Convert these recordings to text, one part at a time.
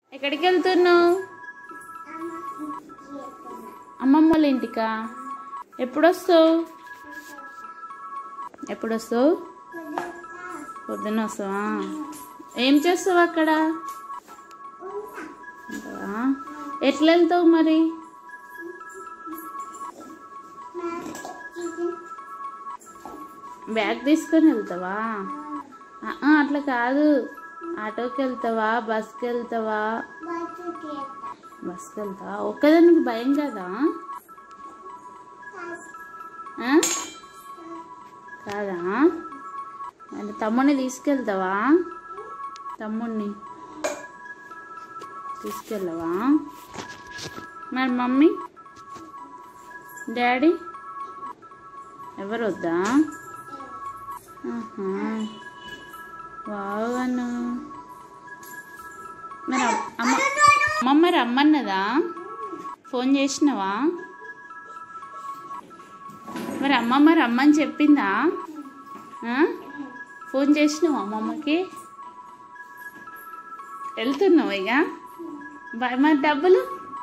ఎక్కడికి వెళ్తున్నావు అమ్మమ్మ వాళ్ళ ఇంటికా ఎప్పుడు వస్తావు ఎప్పుడు వస్తావు పొద్దున్న వస్తావా ఏం చేస్తావు అక్కడ ఉంటావా? ఎట్లా వెళ్తావు మరి బ్యాగ్ తీసుకొని వెళ్తావా ఆ, ఆ, అట్లా కాదు ఆటోకి వెళ్తావా బస్కి వెళ్తావా బస్కి వెళ్తావా ఒక్కదానికి భయం కదా ఆ? కాదా మరి తమ్ముడిని తీసుకెళ్తావా తమ్ముడిని తీసుకెళ్ళవా మరి మమ్మీ డాడీ ఎవరు వద్దా ఆహా. వావను మరి అమ్- అమ్మ అమ్మమ్మ రమ్మన్నదా ఫోన్ చేసినావా మరి అమ్మమ్మ రమ్మని చెప్పిందా ఆ? ఫోన్ చేసినావా అమ్మమ్మకి వెళ్తున్నావు ఇక బాయ్ మరి డబ్బులు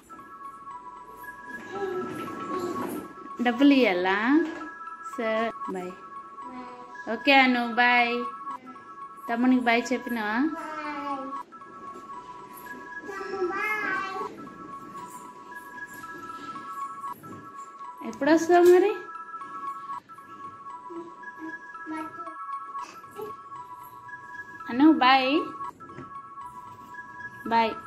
డబ్బులు ఇవ్వాలా సరే బాయ్ ఓకే అను బాయ్ తమ్మునికి బాయ్ చెప్పినావా ఎప్పుడు వస్తావు మరి అను బాయ్ బాయ్